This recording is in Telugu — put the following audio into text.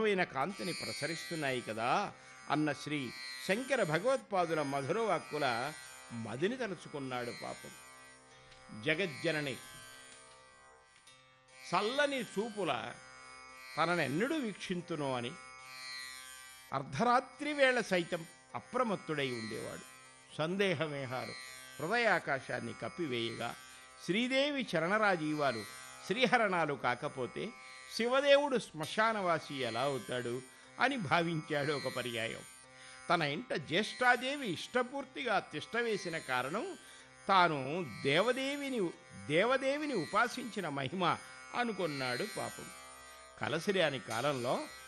దివ్యమైన కాంతిని ప్రసరిస్తున్నాయి కదా అన్న శ్రీ శంకర భగవత్పాదుల మధురవాక్కుల మదిని తలుచుకున్నాడు పాపం జగజ్జనని చల్లని చూపుల తననెన్నడూ వీక్షింతునో అని అర్ధరాత్రి వేళ సైతం అప్రమత్తుడై ఉండేవాడు సందేహమేహారు హృదయాకాశాన్ని కప్పివేయగా శ్రీదేవి చరణరాజీవాలు శ్రీహరణాలు కాకపోతే శివదేవుడు శ్మశానవాసి ఎలా అవుతాడు అని భావించాడు ఒక పర్యాయం తన ఇంట జ్యేష్ఠాదేవి ఇష్టపూర్తిగా తిష్టవేసిన కారణం తాను దేవదేవిని దేవదేవిని ఉపాసించిన మహిమ అనుకున్నాడు పాపం కలసిరాని కాలంలో